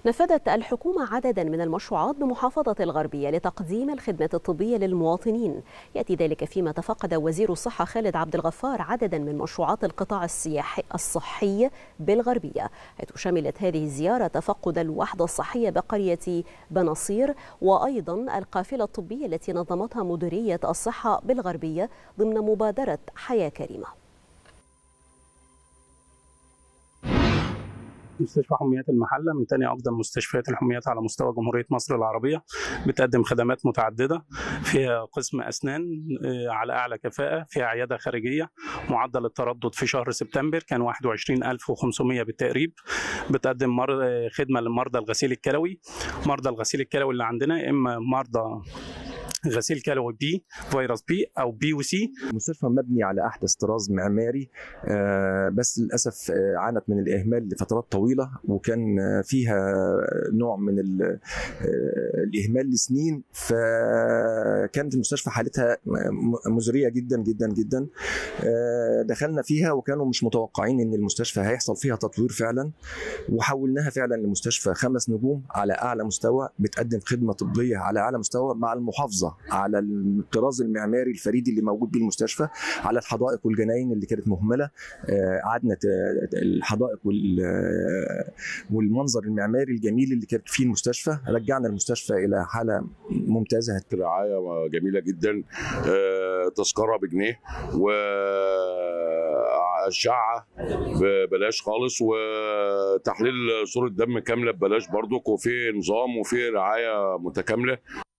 نفذت الحكومة عددا من المشروعات بمحافظة الغربية لتقديم الخدمة الطبية للمواطنين يأتي ذلك فيما تفقد وزير الصحة خالد عبد الغفار عددا من مشروعات القطاع السياحي الصحي بالغربية حيث شملت هذه الزيارة تفقد الوحدة الصحية بقرية بنصير وأيضا القافلة الطبية التي نظمتها مديرية الصحة بالغربية ضمن مبادرة حياة كريمة مستشفى حميات المحلة من تاني أقدم مستشفيات الحميات على مستوى جمهورية مصر العربية بتقدم خدمات متعددة فيها قسم أسنان على أعلى كفاءة فيها عيادة خارجية معدل التردد في شهر سبتمبر كان 21500 بالتقريب بتقدم مر... خدمة لمرضى الغسيل الكلوي مرضى الغسيل الكلوي اللي عندنا إما مرضى غسيل كلوي بي فيروس بي او بي وسي المستشفى مبني على احدث طراز معماري بس للاسف عانت من الاهمال لفترات طويله وكان فيها نوع من الاهمال لسنين فكانت المستشفى حالتها مزريه جدا جدا جدا دخلنا فيها وكانوا مش متوقعين ان المستشفى هيحصل فيها تطوير فعلا وحولناها فعلا لمستشفى خمس نجوم على اعلى مستوى بتقدم خدمه طبيه على اعلى مستوى مع المحافظه على الطراز المعماري الفريد اللي موجود بيه المستشفى على الحدائق والجناين اللي كانت مهمله قعدنا الحدائق والمنظر المعماري الجميل اللي كانت فيه المستشفى رجعنا المستشفى الى حاله ممتازه رعايه جميله جدا تذكره بجنيه و اشعه ببلاش خالص وتحليل صوره دم كامله ببلاش برضك وفي نظام وفي رعايه متكامله